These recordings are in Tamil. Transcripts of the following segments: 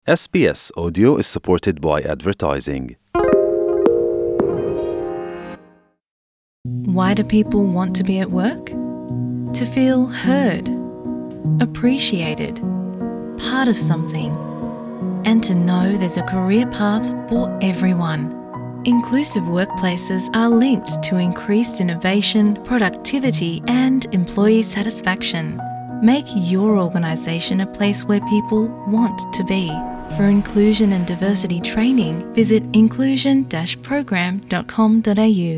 SBS Audio is supported by advertising. Why do people want to be at work? To feel heard, appreciated, part of something, and to know there's a career path for everyone. Inclusive workplaces are linked to increased innovation, productivity, and employee satisfaction. Make your organisation a place where people want to be. For inclusion and diversity training, visit inclusion program.com.au.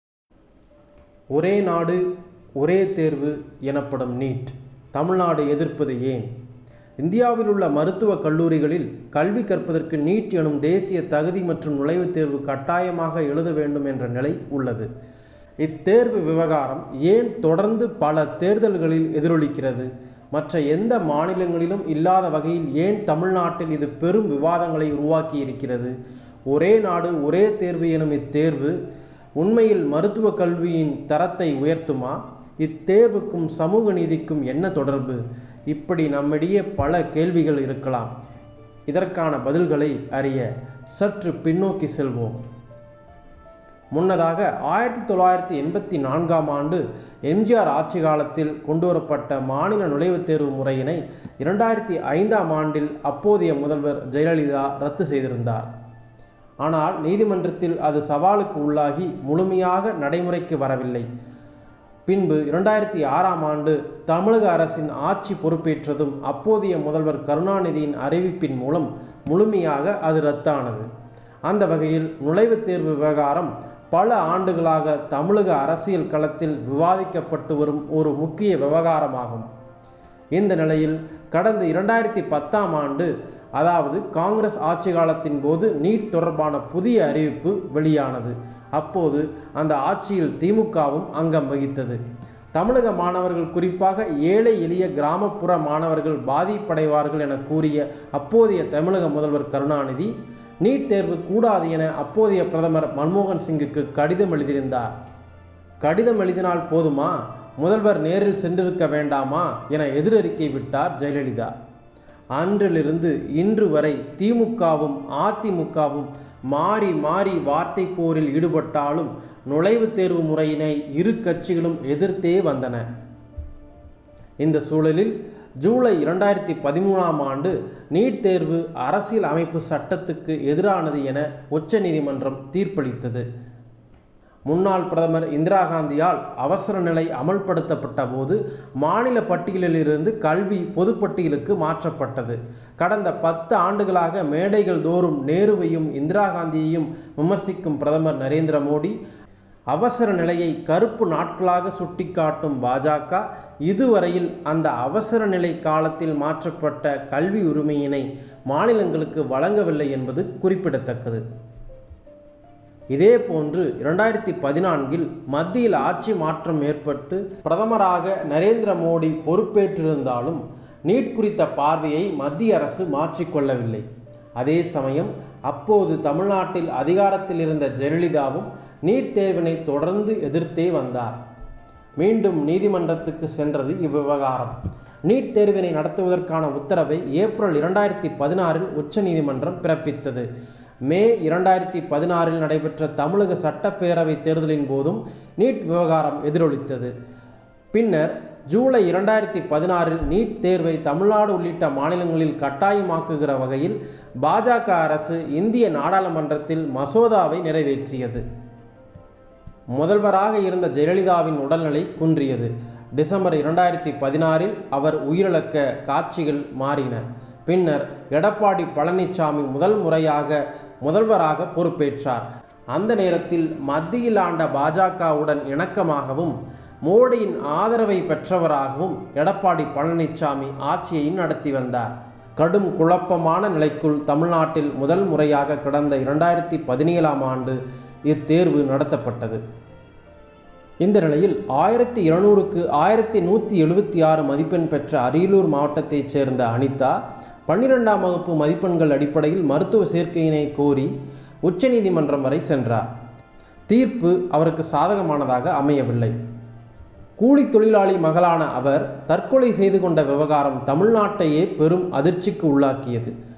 ஒரே நாடு ஒரே தேர்வு எனப்படும் நீட் தமிழ்நாடு எதிர்ப்பது ஏன் இந்தியாவில் உள்ள மருத்துவக் கல்லூரிகளில் கல்வி கற்பதற்கு நீட் எனும் தேசிய தகுதி மற்றும் நுழைவுத் தேர்வு கட்டாயமாக எழுத வேண்டும் என்ற நிலை உள்ளது இத்தேர்வு விவகாரம் ஏன் தொடர்ந்து பல தேர்தல்களில் எதிரொலிக்கிறது மற்ற எந்த மாநிலங்களிலும் இல்லாத வகையில் ஏன் தமிழ்நாட்டில் இது பெரும் விவாதங்களை உருவாக்கி இருக்கிறது ஒரே நாடு ஒரே தேர்வு எனும் இத்தேர்வு உண்மையில் மருத்துவ கல்வியின் தரத்தை உயர்த்துமா இத்தேர்வுக்கும் சமூக நீதிக்கும் என்ன தொடர்பு இப்படி நம்மிடையே பல கேள்விகள் இருக்கலாம் இதற்கான பதில்களை அறிய சற்று பின்னோக்கி செல்வோம் முன்னதாக ஆயிரத்தி தொள்ளாயிரத்தி எண்பத்தி நான்காம் ஆண்டு எம்ஜிஆர் ஆட்சி காலத்தில் கொண்டுவரப்பட்ட மாநில நுழைவுத் தேர்வு முறையினை இரண்டாயிரத்தி ஐந்தாம் ஆண்டில் அப்போதைய முதல்வர் ஜெயலலிதா ரத்து செய்திருந்தார் ஆனால் நீதிமன்றத்தில் அது சவாலுக்கு உள்ளாகி முழுமையாக நடைமுறைக்கு வரவில்லை பின்பு இரண்டாயிரத்தி ஆறாம் ஆண்டு தமிழக அரசின் ஆட்சி பொறுப்பேற்றதும் அப்போதைய முதல்வர் கருணாநிதியின் அறிவிப்பின் மூலம் முழுமையாக அது ரத்தானது அந்த வகையில் நுழைவுத் தேர்வு விவகாரம் பல ஆண்டுகளாக தமிழக அரசியல் களத்தில் விவாதிக்கப்பட்டு வரும் ஒரு முக்கிய விவகாரமாகும் இந்த நிலையில் கடந்த இரண்டாயிரத்தி பத்தாம் ஆண்டு அதாவது காங்கிரஸ் ஆட்சி காலத்தின் போது நீட் தொடர்பான புதிய அறிவிப்பு வெளியானது அப்போது அந்த ஆட்சியில் திமுகவும் அங்கம் வகித்தது தமிழக மாணவர்கள் குறிப்பாக ஏழை எளிய கிராமப்புற மாணவர்கள் பாதிப்படைவார்கள் என கூறிய அப்போதைய தமிழக முதல்வர் கருணாநிதி நீட் தேர்வு கூடாது என அப்போதைய பிரதமர் மன்மோகன் சிங்குக்கு கடிதம் எழுதியிருந்தார் கடிதம் எழுதினால் போதுமா முதல்வர் நேரில் சென்றிருக்க வேண்டாமா என எதிரறிக்கை விட்டார் ஜெயலலிதா அன்றிலிருந்து இன்று வரை திமுகவும் அதிமுகவும் மாறி மாறி வார்த்தை போரில் ஈடுபட்டாலும் நுழைவுத் தேர்வு முறையினை இரு கட்சிகளும் எதிர்த்தே வந்தன இந்த சூழலில் ஜூலை இரண்டாயிரத்தி பதிமூணாம் ஆண்டு நீட் தேர்வு அரசியல் அமைப்பு சட்டத்துக்கு எதிரானது என உச்சநீதிமன்றம் தீர்ப்பளித்தது முன்னாள் பிரதமர் இந்திரா காந்தியால் அவசர நிலை அமல்படுத்தப்பட்ட போது மாநில பட்டியலிலிருந்து கல்வி பொதுப்பட்டியலுக்கு மாற்றப்பட்டது கடந்த பத்து ஆண்டுகளாக மேடைகள் தோறும் நேருவையும் இந்திரா காந்தியையும் விமர்சிக்கும் பிரதமர் நரேந்திர மோடி அவசர நிலையை கருப்பு நாட்களாக சுட்டிக்காட்டும் பாஜக இதுவரையில் அந்த அவசர நிலை காலத்தில் மாற்றப்பட்ட கல்வி உரிமையினை மாநிலங்களுக்கு வழங்கவில்லை என்பது குறிப்பிடத்தக்கது இதேபோன்று இரண்டாயிரத்தி பதினான்கில் மத்தியில் ஆட்சி மாற்றம் ஏற்பட்டு பிரதமராக நரேந்திர மோடி பொறுப்பேற்றிருந்தாலும் நீட் குறித்த பார்வையை மத்திய அரசு மாற்றிக்கொள்ளவில்லை அதே சமயம் அப்போது தமிழ்நாட்டில் அதிகாரத்தில் இருந்த ஜெயலலிதாவும் நீட் தேர்வினை தொடர்ந்து எதிர்த்தே வந்தார் மீண்டும் நீதிமன்றத்துக்கு சென்றது இவ்விவகாரம் நீட் தேர்வினை நடத்துவதற்கான உத்தரவை ஏப்ரல் இரண்டாயிரத்தி பதினாறில் உச்சநீதிமன்றம் பிறப்பித்தது மே இரண்டாயிரத்தி பதினாறில் நடைபெற்ற தமிழக சட்டப்பேரவை தேர்தலின் போதும் நீட் விவகாரம் எதிரொலித்தது பின்னர் ஜூலை இரண்டாயிரத்தி பதினாறில் நீட் தேர்வை தமிழ்நாடு உள்ளிட்ட மாநிலங்களில் கட்டாயமாக்குகிற வகையில் பாஜக அரசு இந்திய நாடாளுமன்றத்தில் மசோதாவை நிறைவேற்றியது முதல்வராக இருந்த ஜெயலலிதாவின் உடல்நிலை குன்றியது டிசம்பர் இரண்டாயிரத்தி பதினாறில் அவர் உயிரிழக்க காட்சிகள் மாறின பின்னர் எடப்பாடி பழனிசாமி முதல் முறையாக முதல்வராக பொறுப்பேற்றார் அந்த நேரத்தில் மத்தியில் ஆண்ட பாஜகவுடன் இணக்கமாகவும் மோடியின் ஆதரவை பெற்றவராகவும் எடப்பாடி பழனிசாமி ஆட்சியை நடத்தி வந்தார் கடும் குழப்பமான நிலைக்குள் தமிழ்நாட்டில் முதல் முறையாக கடந்த இரண்டாயிரத்தி பதினேழாம் ஆண்டு இத்தேர்வு நடத்தப்பட்டது இந்த நிலையில் ஆயிரத்தி இருநூறுக்கு ஆயிரத்தி நூற்றி எழுபத்தி ஆறு மதிப்பெண் பெற்ற அரியலூர் மாவட்டத்தைச் சேர்ந்த அனிதா பன்னிரெண்டாம் வகுப்பு மதிப்பெண்கள் அடிப்படையில் மருத்துவ சேர்க்கையினை கோரி உச்சநீதிமன்றம் வரை சென்றார் தீர்ப்பு அவருக்கு சாதகமானதாக அமையவில்லை கூலி தொழிலாளி மகளான அவர் தற்கொலை செய்து கொண்ட விவகாரம் தமிழ்நாட்டையே பெரும் அதிர்ச்சிக்கு உள்ளாக்கியது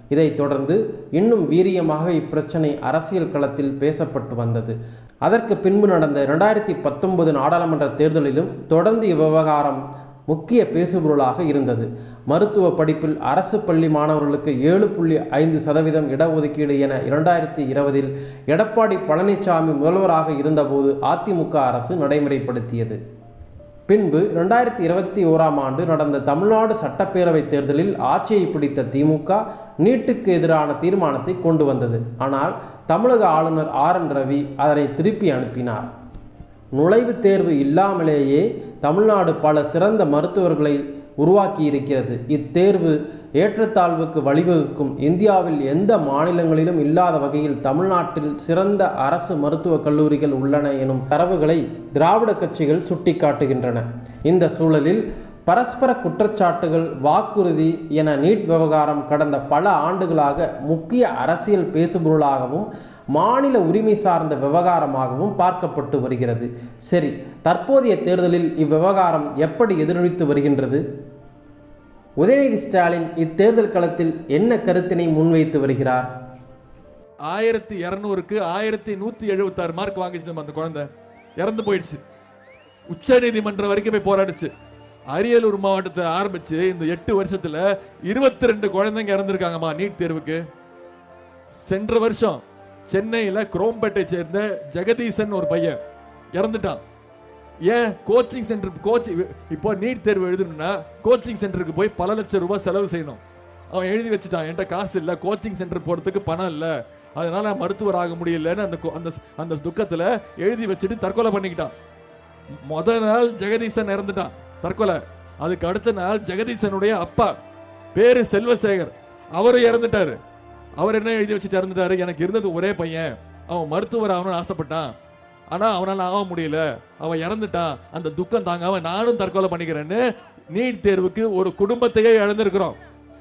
இதைத் தொடர்ந்து இன்னும் வீரியமாக இப்பிரச்சனை அரசியல் களத்தில் பேசப்பட்டு வந்தது அதற்கு பின்பு நடந்த இரண்டாயிரத்தி பத்தொன்பது நாடாளுமன்ற தேர்தலிலும் தொடர்ந்து இவ்விவகாரம் முக்கிய பேசுபொருளாக இருந்தது மருத்துவ படிப்பில் அரசு பள்ளி மாணவர்களுக்கு ஏழு புள்ளி ஐந்து சதவீதம் இடஒதுக்கீடு என இரண்டாயிரத்தி இருபதில் எடப்பாடி பழனிசாமி முதல்வராக இருந்தபோது அதிமுக அரசு நடைமுறைப்படுத்தியது பின்பு இரண்டாயிரத்தி இருபத்தி ஓராம் ஆண்டு நடந்த தமிழ்நாடு சட்டப்பேரவை தேர்தலில் ஆட்சியை பிடித்த திமுக நீட்டுக்கு எதிரான தீர்மானத்தை கொண்டு வந்தது ஆனால் தமிழக ஆளுநர் ஆர் என் ரவி அதனை திருப்பி அனுப்பினார் நுழைவுத் தேர்வு இல்லாமலேயே தமிழ்நாடு பல சிறந்த மருத்துவர்களை உருவாக்கி இருக்கிறது இத்தேர்வு ஏற்றத்தாழ்வுக்கு வழிவகுக்கும் இந்தியாவில் எந்த மாநிலங்களிலும் இல்லாத வகையில் தமிழ்நாட்டில் சிறந்த அரசு மருத்துவக் கல்லூரிகள் உள்ளன எனும் தரவுகளை திராவிட கட்சிகள் சுட்டிக்காட்டுகின்றன இந்த சூழலில் பரஸ்பர குற்றச்சாட்டுகள் வாக்குறுதி என நீட் விவகாரம் கடந்த பல ஆண்டுகளாக முக்கிய அரசியல் பேசுபொருளாகவும் மாநில உரிமை சார்ந்த விவகாரமாகவும் பார்க்கப்பட்டு வருகிறது சரி தற்போதைய தேர்தலில் இவ்விவகாரம் எப்படி எதிரொலித்து வருகின்றது உதயநிதி ஸ்டாலின் இத்தேர்தல் களத்தில் என்ன கருத்தினை முன்வைத்து வருகிறார் ஆயிரத்தி இரநூறுக்கு ஆயிரத்தி நூத்தி எழுபத்தாறு மார்க் வாங்கிச்சு நம்ம அந்த குழந்தை இறந்து போயிடுச்சு உச்ச நீதிமன்றம் வரைக்கும் போய் போராடுச்சு அரியலூர் மாவட்டத்தை ஆரம்பிச்சு இந்த எட்டு வருஷத்துல இருபத்தி ரெண்டு குழந்தைங்க இறந்திருக்காங்கம்மா நீட் தேர்வுக்கு சென்ற வருஷம் சென்னையில குரோம்பேட்டை சேர்ந்த ஜெகதீசன் ஒரு பையன் இறந்துட்டான் ஏன் கோச்சிங் சென்டர் கோச்சிங் இப்போ நீட் தேர்வு எழுதணும்னா கோச்சிங் சென்டருக்கு போய் பல லட்சம் ரூபாய் செலவு செய்யணும் அவன் எழுதி வச்சுட்டான் என்கிட்ட காசு இல்லை கோச்சிங் சென்டர் போறதுக்கு பணம் இல்லை அதனால நான் மருத்துவர் ஆக முடியலன்னு அந்த கொ- அந்த அந்த துக்கத்துல எழுதி வச்சுட்டு தற்கொலை பண்ணிக்கிட்டான் முத நாள் ஜெகதீசன் இறந்துட்டான் தற்கொலை அதுக்கு அடுத்த நாள் ஜெகதீசனுடைய அப்பா பேரு செல்வசேகர் அவரும் இறந்துட்டாரு அவர் என்ன எழுதி வச்சுட்டு இறந்துட்டாரு எனக்கு இருந்தது ஒரே பையன் அவன் மருத்துவர் ஆகணும்னு ஆசைப்பட்டான் ஆனா அவனால ஆக முடியல அவன் இறந்துட்டான் அந்த துக்கம் தாங்காம நானும் தற்கொலை பண்ணிக்கிறேன்னு நீட் தேர்வுக்கு ஒரு குடும்பத்தையே இழந்திருக்கிறோம்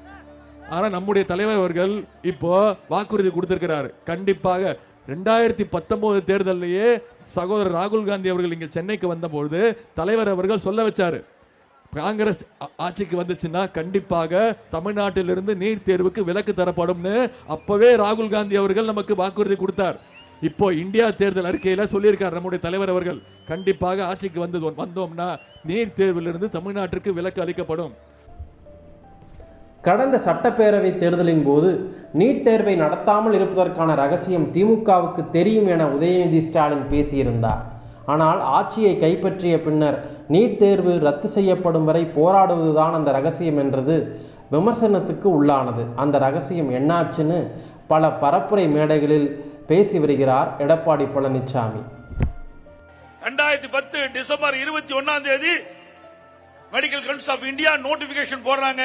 ஆனா நம்முடைய தலைவர் அவர்கள் இப்போ வாக்குறுதி கொடுத்திருக்கிறாரு கண்டிப்பாக ரெண்டாயிரத்தி பத்தொன்பது தேர்தலிலேயே சகோதரர் ராகுல் காந்தி அவர்கள் இங்க சென்னைக்கு வந்தபொழுது தலைவர் அவர்கள் சொல்ல வச்சாரு காங்கிரஸ் ஆ- ஆட்சிக்கு வந்துச்சுன்னா கண்டிப்பாக தமிழ்நாட்டிலிருந்து நீட் தேர்வுக்கு விலக்கு தரப்படும்னு அப்பவே ராகுல் காந்தி அவர்கள் நமக்கு வாக்குறுதி கொடுத்தார் இப்போ இந்தியா தேர்தல் அறிக்கையில சொல்லியிருக்கார் நம்முடைய தலைவர் அவர்கள் கண்டிப்பாக ஆட்சிக்கு வந்து வந்தோம்னா நீட் தேர்விலிருந்து தமிழ்நாட்டிற்கு விலக்கு அளிக்கப்படும் கடந்த சட்டப்பேரவை தேர்தலின் போது நீட் தேர்வை நடத்தாமல் இருப்பதற்கான ரகசியம் திமுகவுக்கு தெரியும் என உதயநிதி ஸ்டாலின் பேசியிருந்தார் ஆனால் ஆட்சியை கைப்பற்றிய பின்னர் நீட் தேர்வு ரத்து செய்யப்படும் வரை போராடுவதுதான் அந்த ரகசியம் என்றது விமர்சனத்துக்கு உள்ளானது அந்த ரகசியம் என்னாச்சுன்னு பல பரப்புரை மேடைகளில் பேசி வருகிறார் எடப்பாடி பழனிசாமி ரெண்டாயிரத்தி பத்து டிசம்பர் இருபத்தி ஒன்னாம் தேதி medical council of India notification போடுறாங்க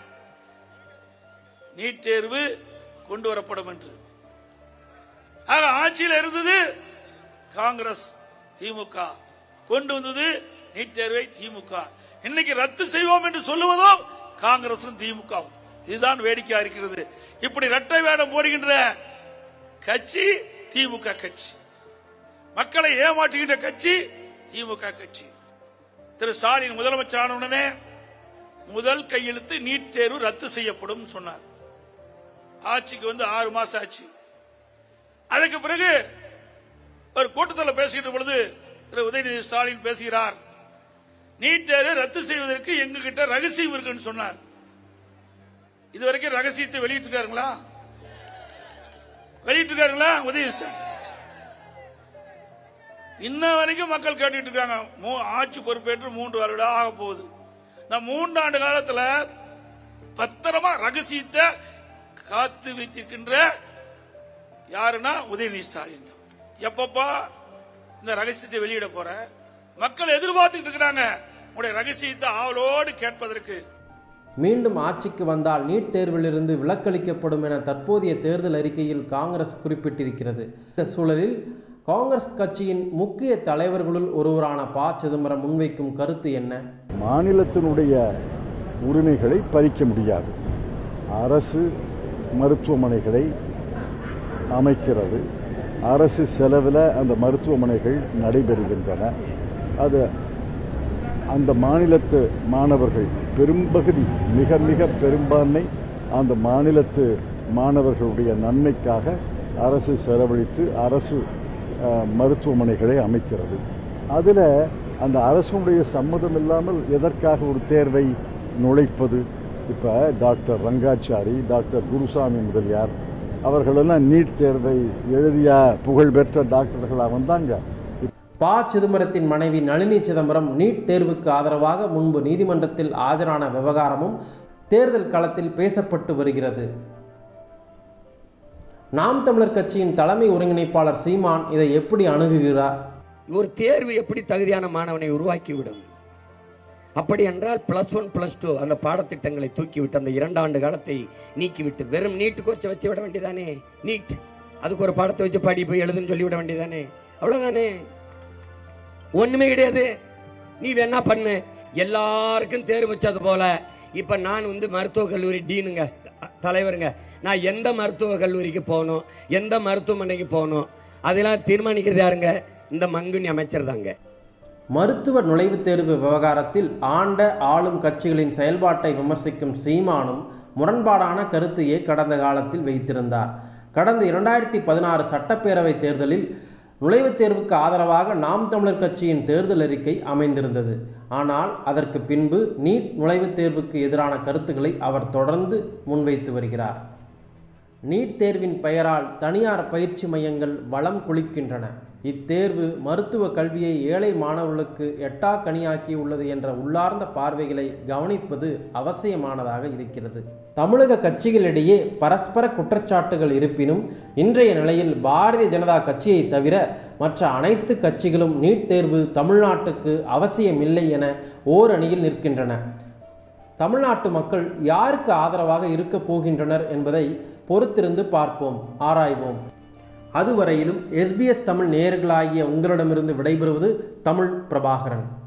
நீட் தேர்வு கொண்டு வரப்படும் என்று ஆக ஆட்சியில் இருந்தது காங்கிரஸ் திமுக கொண்டு வந்தது நீட் தேர்வை திமுக இன்னைக்கு ரத்து செய்வோம் என்று சொல்லுவதோ காங்கிரசும் திமுகவும் இதுதான் வேடிக்கையா இருக்கிறது இப்படி இரட்டை வேடம் போடுகின்ற கட்சி திமுக கட்சி மக்களை ஏமாற்றுகின்ற கட்சி திமுக கட்சி திரு ஸ்டாலின் முதலமைச்சர் ஆன உடனே முதல் கையெழுத்து நீட் தேர்வு ரத்து செய்யப்படும் சொன்னார் ஆட்சிக்கு வந்து ஆறு மாசம் ஆச்சு அதுக்கு பிறகு ஒரு கூட்டத்தில் பேசுகின்ற பொழுது திரு உதயநிதி ஸ்டாலின் பேசுகிறார் நீட் தேர்வை ரத்து செய்வதற்கு எங்க கிட்ட ரகசியம் இருக்குன்னு சொன்னார் இதுவரைக்கும் ரகசியத்தை வெளியிட்டிருக்காருங்களா வெளியிட்டிருக்காருங்களா உதயநிதி ஸ்டாலின் இன்ன வரைக்கும் மக்கள் கேட்டுட்டு இருக்காங்க மூ- ஆட்சி பொறுப்பேற்று மூன்று வருடம் ஆக போகுது இந்த மூன்றாண்டு காலத்துல பத்திரமா ரகசியத்தை காத்து வைத்திருக்கின்ற யாருன்னா உதயநிதி ஸ்டாலின் தான். எப்பப்பா இந்த ரகசியத்தை வெளியிட போற மக்கள் எதிர்பார்த்துட்டு இருக்கிறாங்க உங்களுடைய ரகசியத்தை ஆவலோடு கேட்பதற்கு மீண்டும் ஆட்சிக்கு வந்தால் நீட் தேர்விலிருந்து விலக்களிக்கப்படும் என தற்போதைய தேர்தல் அறிக்கையில் காங்கிரஸ் குறிப்பிட்டிருக்கிறது இந்த சூழலில் காங்கிரஸ் கட்சியின் முக்கிய தலைவர்களுள் ஒருவரான ப சிதம்பரம் முன்வைக்கும் கருத்து என்ன மாநிலத்தினுடைய உரிமைகளை பறிக்க முடியாது அரசு மருத்துவமனைகளை அமைக்கிறது அரசு செலவில் அந்த மருத்துவமனைகள் நடைபெறுகின்றன அது அந்த மாநிலத்து மாணவர்கள் பெரும்பகுதி மிக மிக பெரும்பான்மை அந்த மாநிலத்து மாணவர்களுடைய நன்மைக்காக அரசு செலவழித்து அரசு அஹ், மருத்துவமனைகளை அமைக்கிறது அதில் அந்த அரசுடைய சம்மதம் இல்லாமல் எதற்காக ஒரு தேர்வை நுழைப்பது இப்போ டாக்டர் ரங்காச்சாரி டாக்டர் குருசாமி முதலியார் அவர்களெல்லாம் நீட் தேர்வை எழுதிய புகழ்பெற்ற டாக்டர்களாக வந்தாங்க ப சிதம்பரத்தின் மனைவி நளினி சிதம்பரம் நீட் தேர்வுக்கு ஆதரவாக முன்பு நீதிமன்றத்தில் ஆஜரான விவகாரமும் தேர்தல் களத்தில் பேசப்பட்டு வருகிறது நாம் தமிழர் கட்சியின் தலைமை ஒருங்கிணைப்பாளர் சீமான் இதை எப்படி அணுகுகிறார் ஒரு தேர்வு எப்படி தகுதியான மாணவனை உருவாக்கிவிடும் அப்படி என்றால் பிளஸ் ஒன் பிளஸ் டூ அந்த பாடத்திட்டங்களை தூக்கிவிட்டு அந்த இரண்டு ஆண்டு காலத்தை நீக்கிவிட்டு வெறும் நீட்டு கோர்ச்சை வச்சு விட வேண்டியதானே நீட் அதுக்கு ஒரு பாடத்தை வச்சு படி போய் எழுதுன்னு சொல்லி விட வேண்டியதானே அவ்வளவுதானே ஒண்ணுமே கிடையாது நீ வேணா பண்ணு எல்லாருக்கும் தேர்வு வச்சது போல இப்ப நான் வந்து மருத்துவக் கல்லூரி டீனுங்க த- தலைவருங்க நான் எந்த மருத்துவக் கல்லூரிக்கு போகணும் எந்த மருத்துவமனைக்கு போகணும் அதெல்லாம் தீர்மானிக்கிறது யாருங்க இந்த மங்குனி அமைச்சர் தாங்க மருத்துவ நுழைவுத் தேர்வு விவகாரத்தில் ஆண்ட ஆளும் கட்சிகளின் செயல்பாட்டை விமர்சிக்கும் சீமானும் முரண்பாடான கருத்தையே கடந்த காலத்தில் வைத்திருந்தார் கடந்த இரண்டாயிரத்தி பதினாறு சட்டப்பேரவை தேர்தலில் நுழைவுத் தேர்வுக்கு ஆதரவாக நாம் தமிழர் கட்சியின் தேர்தல் அறிக்கை அமைந்திருந்தது ஆனால் அதற்கு பின்பு நீட் நுழைவுத் தேர்வுக்கு எதிரான கருத்துக்களை அவர் தொடர்ந்து முன்வைத்து வருகிறார் நீட் தேர்வின் பெயரால் தனியார் பயிற்சி மையங்கள் வளம் குளிக்கின்றன இத்தேர்வு மருத்துவ கல்வியை ஏழை மாணவர்களுக்கு எட்டா கனியாக்கி உள்ளது என்ற உள்ளார்ந்த பார்வைகளை கவனிப்பது அவசியமானதாக இருக்கிறது தமிழக கட்சிகளிடையே பரஸ்பர குற்றச்சாட்டுகள் இருப்பினும் இன்றைய நிலையில் பாரதிய ஜனதா கட்சியை தவிர மற்ற அனைத்து கட்சிகளும் நீட் தேர்வு தமிழ்நாட்டுக்கு அவசியமில்லை என ஓரணியில் நிற்கின்றன தமிழ்நாட்டு மக்கள் யாருக்கு ஆதரவாக இருக்கப் போகின்றனர் என்பதை பொறுத்திருந்து பார்ப்போம் ஆராய்வோம் அதுவரையிலும் எஸ்பிஎஸ் தமிழ் நேயர்களாகிய உங்களிடமிருந்து விடைபெறுவது தமிழ் பிரபாகரன்